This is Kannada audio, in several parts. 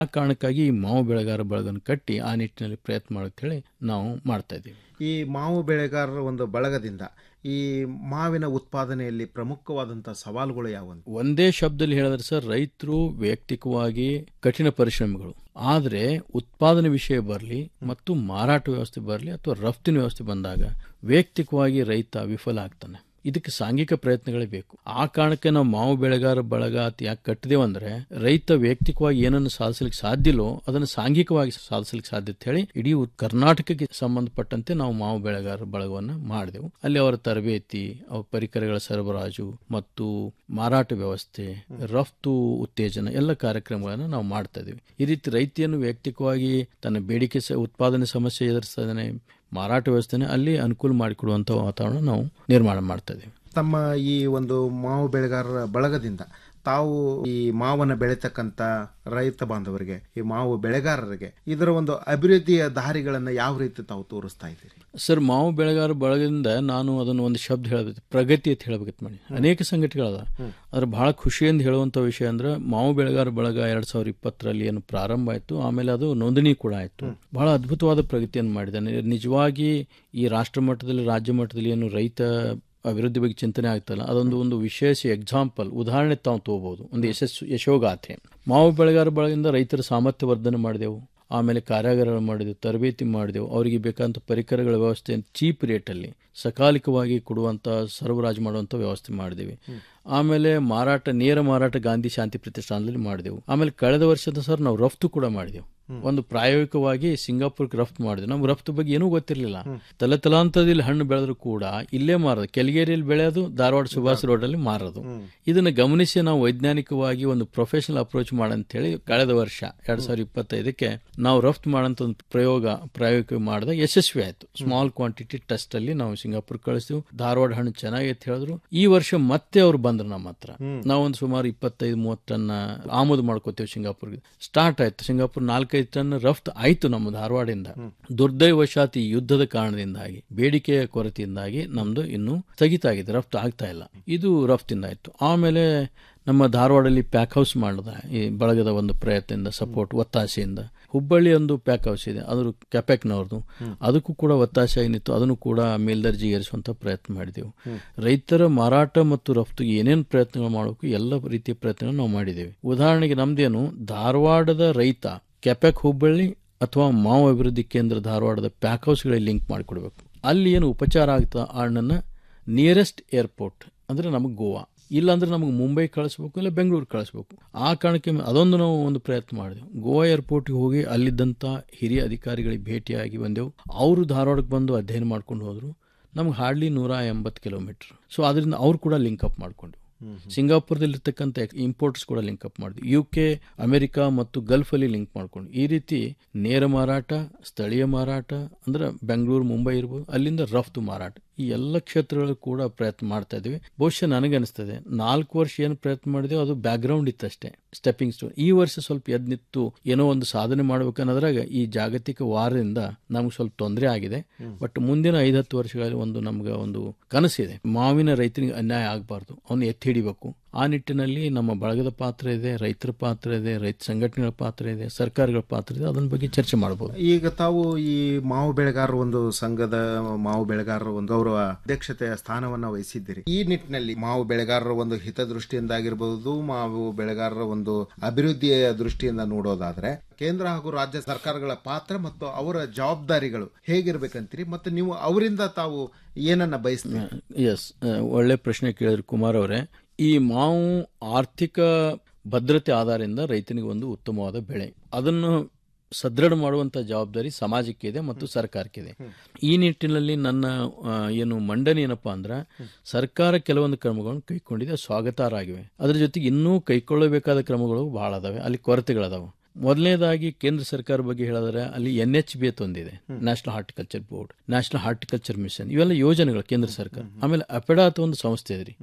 ಆ ಕಾರಣಕ್ಕಾಗಿ ಈ ಮಾವು ಬೆಳೆಗಾರ ಬಳಗನ್ನು ಕಟ್ಟಿ ಆ ನಿಟ್ಟಿನಲ್ಲಿ ಪ್ರಯತ್ನ ಮಾಡಕ್ಕೆ ಹೇಳಿ ನಾವು ಮಾಡ್ತಾ ಇದ್ದೀವಿ ಈ ಮಾವು ಬೆಳೆಗಾರರ ಒಂದು ಬಳಗದಿಂದ ಈ ಮಾವಿನ ಉತ್ಪಾದನೆಯಲ್ಲಿ ಪ್ರಮುಖವಾದಂಥ ಸವಾಲುಗಳು ಯಾವುವು ಒಂದೇ ಶಬ್ದದಲ್ಲಿ ಹೇಳಿದ್ರೆ ಸರ್ ರೈತರು ವೈಯಕ್ತಿಕವಾಗಿ ಕಠಿಣ ಪರಿಶ್ರಮಿಗಳು ಆದರೆ ಉತ್ಪಾದನೆ ವಿಷಯ ಬರಲಿ ಮತ್ತು ಮಾರಾಟ ವ್ಯವಸ್ಥೆ ಬರಲಿ ಅಥವಾ ರಫ್ತಿನ ವ್ಯವಸ್ಥೆ ಬಂದಾಗ ವೈಯಕ್ತಿಕವಾಗಿ ರೈತ ವಿಫಲ ಆಗ್ತಾನೆ ಇದಕ್ಕೆ ಸಾಂಘಿಕ ಪ್ರಯತ್ನಗಳೇ ಬೇಕು ಆ ಕಾರಣಕ್ಕೆ ನಾವು ಮಾವು ಬೆಳೆಗಾರ ಬಳಗ ಅಂತ ಯಾಕೆ ಕಟ್ಟಿದೇವಂದ್ರೆ ರೈತ ವೈಯಕ್ತಿಕವಾಗಿ ಏನನ್ನು ಸಾಧಿಸಲಿಕ್ಕೆ ಸಾಧ್ಯಲೋ ಅದನ್ನು ಸಾಂಘಿಕವಾಗಿ ಸಾಧಿಸಲಿಕ್ಕೆ ಸಾಧ್ಯ ಅಂತ ಹೇಳಿ ಇಡೀ ಉತ್- ಕರ್ನಾಟಕಕ್ಕೆ ಸಂಬಂಧಪಟ್ಟಂತೆ ನಾವು ಮಾವು ಬೆಳೆಗಾರ ಬಳಗವನ್ನು ಮಾಡಿದೆವು ಅಲ್ಲಿ ಅವರ ತರಬೇತಿ ಅವರ ಪರಿಕರಗಳ ಸರಬರಾಜು ಮತ್ತು ಮಾರಾಟ ವ್ಯವಸ್ಥೆ ರಫ್ತು ಉತ್ತೇಜನ ಎಲ್ಲ ಕಾರ್ಯಕ್ರಮಗಳನ್ನು ನಾವು ಮಾಡ್ತಾ ಇದ್ದೀವಿ ಈ ರೀತಿ ರೈತಿಯನ್ನು ವೈಯಕ್ತಿಕವಾಗಿ ತನ್ನ ಬೇಡಿಕೆ ಸ- ಉತ್ಪಾದನೆ ಸಮಸ್ಯೆ ಎದುರಿಸ್ತಾನೆ ಮಾರಾಟ ವ್ಯವಸ್ಥೆನೆ ಅಲ್ಲಿ ಅನುಕೂಲ ಮಾಡಿಕೊಡುವಂಥ ವಾತಾವರಣ ನಾವು ನಿರ್ಮಾಣ ಮಾಡ್ತಾ ಇದ್ದೀವಿ ತಮ್ಮ ಈ ಒಂದು ಮಾವು ಬೆಳೆಗಾರರ ಬಳಗದಿಂದ ತಾವು ಈ ಮಾವನ್ನ ಬೆಳೀತಕ್ಕಂಥ ರೈತ ಬಾಂಧವರಿಗೆ ಈ ಮಾವು ಬೆಳೆಗಾರರಿಗೆ ಇದರ ಒಂದು ಅಭಿವೃದ್ಧಿಯ ದಾರಿಗಳನ್ನು ಯಾವ ರೀತಿ ತಾವು ತೋರಿಸ್ತಾ ಇದ್ದೀರಿ ಸರ್ ಮಾವು ಬೆಳೆಗಾರ ಬಳಗದಿಂದ ನಾನು ಅದನ್ನು ಒಂದು ಶಬ್ದ ಹೇಳಬೇಕು ಪ್ರಗತಿ ಅಂತ ಹೇಳಬೇಕಿತ್ತು ಮಾಡಿ ಅನೇಕ ಸಂಘಟನೆಗಳದ ಅದ್ರ ಬಹಳ ಖುಷಿಯಿಂದ ಹೇಳುವಂಥ ವಿಷಯ ಅಂದ್ರೆ ಮಾವು ಬೆಳೆಗಾರ ಬಳಗ ಎರಡ್ ಸಾವಿರದ ಇಪ್ಪತ್ತರಲ್ಲಿ ಏನು ಪ್ರಾರಂಭ ಆಯಿತು ಆಮೇಲೆ ಅದು ನೋಂದಣಿ ಕೂಡ ಆಯಿತು ಬಹಳ ಅದ್ಭುತವಾದ ಪ್ರಗತಿಯನ್ನು ಮಾಡಿದ್ದಾನೆ ನಿಜವಾಗಿ ಈ ರಾಷ್ಟ್ರ ಮಟ್ಟದಲ್ಲಿ ರಾಜ್ಯ ಮಟ್ಟದಲ್ಲಿ ಏನು ರೈತ ಅಭಿವೃದ್ಧಿ ಬಗ್ಗೆ ಚಿಂತನೆ ಆಗ್ತಲ್ಲ ಅದೊಂದು ಒಂದು ವಿಶೇಷ ಎಕ್ಸಾಂಪಲ್ ಉದಾಹರಣೆ ತಾವು ತಗೋಬಹುದು ಒಂದು ಯಶಸ್ಸು ಯಶೋಗಾಥೆ ಮಾವು ಬೆಳೆಗಾರ ಬಳಗದಿಂದ ರೈತರ ಸಾಮರ್ಥ್ಯ ವರ್ಧನೆ ಮಾಡಿದೆವು ಆಮೇಲೆ ಕಾರ್ಯಾಗಾರಗಳು ಮಾಡಿದೆವು ತರಬೇತಿ ಮಾಡಿದೆವು ಅವರಿಗೆ ಬೇಕಾದಂಥ ಪರಿಕರಗಳ ವ್ಯವಸ್ಥೆ ಚೀಪ್ ರೇಟಲ್ಲಿ ಸಕಾಲಿಕವಾಗಿ ಕೊಡುವಂಥ ಸರಬರಾಜು ಮಾಡುವಂಥ ವ್ಯವಸ್ಥೆ ಮಾಡಿದೆವು ಆಮೇಲೆ ಮಾರಾಟ ನೇರ ಮಾರಾಟ ಗಾಂಧಿ ಶಾಂತಿ ಪ್ರತಿಷ್ಠಾನದಲ್ಲಿ ಮಾಡಿದೆವು ಆಮೇಲೆ ಕಳೆದ ವರ್ಷದ ಸರ್ ನಾವು ರಫ್ತು ಕೂಡ ಮಾಡಿದೆವು ಒಂದು ಪ್ರಾಯೋಗಿಕವಾಗಿ ಸಿಂಗಾಪುರ್ಗೆ ರಫ್ತು ಮಾಡಿದ್ವಿ ನಮ್ಗೆ ರಫ್ತು ಬಗ್ಗೆ ಏನೂ ಗೊತ್ತಿರಲಿಲ್ಲ ತಲೆ ತಲಾಂತರದಲ್ಲಿ ಹಣ್ಣು ಬೆಳೆದ್ರು ಕೂಡ ಇಲ್ಲೇ ಮಾರೋದು ಕೆಳಗೇರಿಯಲ್ಲಿ ಬೆಳೆಯೋದು ಧಾರವಾಡ ಸುಭಾಷ್ ರೋಡಲ್ಲಿ ಮಾರೋದು ಇದನ್ನ ಗಮನಿಸಿ ನಾವು ವೈಜ್ಞಾನಿಕವಾಗಿ ಒಂದು ಪ್ರೊಫೆಷನಲ್ ಅಪ್ರೋಚ್ ಮಾಡಂತೇಳಿ ಕಳೆದ ವರ್ಷ ಎರಡ್ ಸಾವಿರದ ಇಪ್ಪತ್ತೈದಕ್ಕೆ ನಾವು ರಫ್ತು ಮಾಡೋಂಥ ಒಂದು ಪ್ರಯೋಗ ಪ್ರಾಯೋಗಿಕ ಮಾಡಿದಾಗ ಯಶಸ್ವಿ ಆಯ್ತು ಸ್ಮಾಲ್ ಕ್ವಾಂಟಿಟಿ ಟೆಸ್ಟ್ ಅಲ್ಲಿ ನಾವು ಸಿಂಗಾಪುರ್ ಕಳಿಸಿದ್ವು ಧಾರವಾಡ ಹಣ್ಣು ಚೆನ್ನಾಗೈತೆ ಹೇಳಿದ್ರು ಈ ವರ್ಷ ಮತ್ತೆ ಅವ್ರು ಬಂದ್ರು ನಮ್ಮ ಹತ್ರ ನಾವೊಂದು ಸುಮಾರು ಇಪ್ಪತ್ತೈದು ಮೂವತ್ತು ಟನ್ ಆಮದು ಮಾಡ್ಕೋತೇವೆ ಸಿಂಗಾಪುರ್ಗೆ ಸ್ಟಾರ್ಟ್ ಆಯ್ತು ಸಿಂಗಾಪುರ್ ನಾಲ್ಕೈದು ಟನ್ ರಫ್ತು ಆಯ್ತು ನಮ್ಮ ಧಾರವಾಡದಿಂದ ದುರ್ದೈವಶಾತ್ ಈ ಯುದ್ಧದ ಕಾರಣದಿಂದಾಗಿ ಬೇಡಿಕೆಯ ಕೊರತೆಯಿಂದಾಗಿ ನಮ್ದು ಇನ್ನು ಸ್ಥಗಿತ ಆಗಿದೆ ರಫ್ತು ಆಗ್ತಾ ಇಲ್ಲ ಇದು ರಫ್ತಿಂದ ಆಯ್ತು ಆಮೇಲೆ ನಮ್ಮ ಧಾರವಾಡಲ್ಲಿ ಪ್ಯಾಕ್ ಹೌಸ್ ಮಾಡಿದ ಈ ಬಳಗದ ಒಂದು ಪ್ರಯತ್ನದಿಂದ ಸಪೋರ್ಟ್ ಒತ್ತಾಸೆಯಿಂದ ಹುಬ್ಬಳ್ಳಿ ಒಂದು ಪ್ಯಾಕ್ ಹೌಸ್ ಇದೆ ಅದ್ರ ಕೆಪೆಕ್ನವ್ರದ್ದು ಅದಕ್ಕೂ ಕೂಡ ಒತ್ತಾಸೆ ಏನಿತ್ತು ಅದನ್ನು ಕೂಡ ಮೇಲ್ದರ್ಜೆಗೆ ಏರಿಸುವಂತ ಪ್ರಯತ್ನ ಮಾಡಿದೆವು ರೈತರ ಮಾರಾಟ ಮತ್ತು ರಫ್ತು ಏನೇನು ಪ್ರಯತ್ನಗಳು ಮಾಡಬೇಕು ಎಲ್ಲ ರೀತಿಯ ಪ್ರಯತ್ನಗಳು ನಾವು ಮಾಡಿದ್ದೇವೆ ಉದಾಹರಣೆಗೆ ನಮ್ದೇನು ಧಾರವಾಡದ ರೈತ ಕೆಪೆಕ್ ಹುಬ್ಬಳ್ಳಿ ಅಥವಾ ಮಾವು ಅಭಿವೃದ್ಧಿ ಕೇಂದ್ರ ಧಾರವಾಡದ ಪ್ಯಾಕ್ ಹೌಸ್ಗಳಿಗೆ ಲಿಂಕ್ ಮಾಡಿಕೊಡ್ಬೇಕು ಅಲ್ಲಿ ಏನು ಉಪಚಾರ ಆಗ್ತಾ ಆ ಹಣ್ಣನ್ನ ನಿಯರೆಸ್ಟ್ ಏರ್ಪೋರ್ಟ್ ಅಂದ್ರೆ ನಮಗೆ ಗೋವಾ ಇಲ್ಲಾಂದ್ರೆ ನಮಗೆ ಮುಂಬೈ ಕಳಿಸ್ಬೇಕು ಇಲ್ಲ ಬೆಂಗಳೂರು ಕಳಿಸ್ಬೇಕು ಆ ಕಾರಣಕ್ಕೆ ಅದೊಂದು ನಾವು ಒಂದು ಪ್ರಯತ್ನ ಮಾಡಿದೆವು ಗೋವಾ ಏರ್ಪೋರ್ಟ್ಗೆ ಹೋಗಿ ಅಲ್ಲಿದ್ದಂಥ ಹಿರಿಯ ಅಧಿಕಾರಿಗಳಿಗೆ ಭೇಟಿಯಾಗಿ ಬಂದೆವು ಅವರು ಧಾರವಾಡಕ್ಕೆ ಬಂದು ಅಧ್ಯಯನ ಮಾಡ್ಕೊಂಡು ಹೋದ್ರು ನಮ್ಗೆ ಹಾರ್ಡ್ಲಿ ನೂರ ಎಂಬತ್ತು ಕಿಲೋಮೀಟರ್ ಸೊ ಅದರಿಂದ ಅವ್ರು ಕೂಡ ಲಿಂಕ್ ಅಪ್ ಮಾಡ್ಕೊಂಡು ಸಿಂಗಾಪುರದಲ್ಲಿರ್ತಕ್ಕಂಥ ಇಂಪೋರ್ಟ್ಸ್ ಕೂಡ ಲಿಂಕ್ ಅಪ್ ಮಾಡಿದ್ವಿ ಯು ಕೆ ಅಮೆರಿಕ ಮತ್ತು ಗಲ್ಫ್ ಅಲ್ಲಿ ಲಿಂಕ್ ಮಾಡ್ಕೊಂಡು ಈ ರೀತಿ ನೇರ ಮಾರಾಟ ಸ್ಥಳೀಯ ಮಾರಾಟ ಅಂದ್ರೆ ಬೆಂಗಳೂರು ಮುಂಬೈ ಇರ್ಬೋದು ಅಲ್ಲಿಂದ ರಫ್ತು ಮಾರಾಟ ಈ ಎಲ್ಲ ಕ್ಷೇತ್ರಗಳು ಕೂಡ ಪ್ರಯತ್ನ ಮಾಡ್ತಾ ಇದ್ದೀವಿ ಬಹುಶಃ ನನಗನ್ನಿಸ್ತದೆ ನಾಲ್ಕು ವರ್ಷ ಏನು ಪ್ರಯತ್ನ ಮಾಡಿದೆವು ಅದು ಬ್ಯಾಕ್ ಗ್ರೌಂಡ್ ಇತ್ತಷ್ಟೇ ಸ್ಟೆಪ್ಪಿಂಗ್ ಸ್ಟೋನ್ ಈ ವರ್ಷ ಸ್ವಲ್ಪ ಎದ್ ನಿಂತು ಏನೋ ಒಂದು ಸಾಧನೆ ಮಾಡ್ಬೇಕನ್ನೋದ್ರಾಗ ಈ ಜಾಗತಿಕ ವಾರದಿಂದ ನಮ್ಗೆ ಸ್ವಲ್ಪ ತೊಂದರೆ ಆಗಿದೆ ಬಟ್ ಮುಂದಿನ ಐದತ್ತು ವರ್ಷಗಳಲ್ಲಿ ಒಂದು ನಮ್ಗೆ ಒಂದು ಕನಸಿದೆ ಮಾವಿನ ರೈತನಿಗೆ ಅನ್ಯಾಯ ಆಗಬಾರ್ದು ಅವನು ಎತ್ತಿ ಹಿಡಿಬೇಕು ಆ ನಿಟ್ಟಿನಲ್ಲಿ ನಮ್ಮ ಬಳಗದ ಪಾತ್ರ ಇದೆ ರೈತರ ಪಾತ್ರ ಇದೆ ರೈತ ಸಂಘಟನೆಗಳ ಪಾತ್ರ ಇದೆ ಸರ್ಕಾರಗಳ ಪಾತ್ರ ಇದೆ ಅದನ್ನ ಬಗ್ಗೆ ಚರ್ಚೆ ಮಾಡಬಹುದು ಈಗ ತಾವು ಈ ಮಾವು ಬೆಳೆಗಾರರ ಒಂದು ಸಂಘದ ಮಾವು ಬೆಳೆಗಾರರ ಒಂದು ಗೌರವ ಅಧ್ಯಕ್ಷತೆಯ ಸ್ಥಾನವನ್ನ ವಹಿಸಿದ್ದೀರಿ ಈ ನಿಟ್ಟಿನಲ್ಲಿ ಮಾವು ಬೆಳೆಗಾರರ ಒಂದು ಹಿತದೃಷ್ಟಿಯಿಂದಾಗಿರ್ಬಹುದು ಮಾವು ಬೆಳೆಗಾರರ ಒಂದು ಅಭಿವೃದ್ಧಿಯ ದೃಷ್ಟಿಯಿಂದ ನೋಡೋದಾದ್ರೆ ಕೇಂದ್ರ ಹಾಗೂ ರಾಜ್ಯ ಸರ್ಕಾರಗಳ ಪಾತ್ರ ಮತ್ತು ಅವರ ಜವಾಬ್ದಾರಿಗಳು ಹೇಗಿರ್ಬೇಕಂತೀರಿ ಮತ್ತು ನೀವು ಅವರಿಂದ ತಾವು ಏನನ್ನ ಬಯಸ್ತೀರಿ ಎಸ್ ಒಳ್ಳೆ ಪ್ರಶ್ನೆ ಕೇಳಿದ್ರು ಕುಮಾರ್ ಅವರೇ ಈ ಮಾವು ಆರ್ಥಿಕ ಭದ್ರತೆ ಆಧಾರದಿಂದ ರೈತನಿಗೆ ಒಂದು ಉತ್ತಮವಾದ ಬೆಳೆ ಅದನ್ನು ಸದೃಢ ಮಾಡುವಂತ ಜವಾಬ್ದಾರಿ ಸಮಾಜಕ್ಕೆ ಇದೆ ಮತ್ತು ಸರ್ಕಾರಕ್ಕಿದೆ ಈ ನಿಟ್ಟಿನಲ್ಲಿ ನನ್ನ ಆ, ಏನು ಮಂಡನೆ ಏನಪ್ಪಾ ಅಂದ್ರೆ ಸರ್ಕಾರ ಕೆಲವೊಂದು ಕ್ರಮಗಳನ್ನು ಕೈಗೊಂಡಿದೆ ಅದು ಸ್ವಾಗತಾರ್ಹವಾಗಿವೆ ಅದರ ಜೊತೆಗೆ ಇನ್ನೂ ಕೈಗೊಳ್ಳಬೇಕಾದ ಕ್ರಮಗಳು ಬಹಳ ಅದಾವೆ ಅಲ್ಲಿ ಕೊರತೆಗಳದಾವೆ ಮೊದಲನೇದಾಗಿ ಕೇಂದ್ರ ಸರ್ಕಾರ ಬಗ್ಗೆ ಹೇಳಿದ್ರೆ ಅಲ್ಲಿ ಎನ್ ಎಚ್ ಬಿ ಒಂದಿದೆ national horticulture board national horticulture mission ಇವೆಲ್ಲ ಯೋಜನೆಗಳು ಕೇಂದ್ರ ಸರ್ಕಾರ ಆಮೇಲೆ ಅಪೆಡಾ ಅಂತ ಒಂದು ಸಂಸ್ಥೆ ಇದೆ ರೀ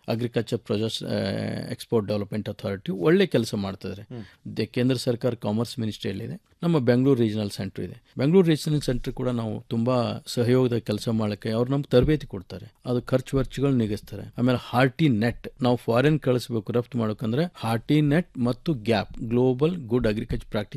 agriculture process export development authority ಒಳ್ಳೆ ಕೆಲಸ ಮಾಡ್ತಿದ್ದಾರೆ ದೆ- ಕೇಂದ್ರ ಸರ್ಕಾರ ಕಾಮರ್ಸ್ ಮಿನಿಸ್ಟ್ರಿಯಲ್ಲಿದೆ ನಮ್ಮ ಬೆಂಗಳೂರು ರೀಜನಲ್ ಸೆಂಟರ್ ಇದೆ ಬೆಂಗಳೂರು ರೀಜನಲ್ ಸೆಂಟರ್ ಕೂಡ ನಾವು ತುಂಬಾ ಸಹಯೋಗದ ಕೆಲಸ ಮಾಡಕ್ಕೆ ಅವ್ರು ನಮ್ಗೆ ತರಬೇತಿ ಕೊಡ್ತಾರೆ ಅದು ಖರ್ಚು ವೆಚ್ಚಗಳು ನಿಗಿಸ್ತಾರೆ ಆಮೇಲೆ ಹಾರ್ಟಿ ನೆಟ್ ನಾವು ಫಾರಿನ್ ಕಳಿಸ್ಬೇಕು ರಫ್ತು ಮಾಡೋಕಂದ್ರೆ ಹಾರ್ಟಿ ನೆಟ್ ಮತ್ತು GAP global good agriculture practice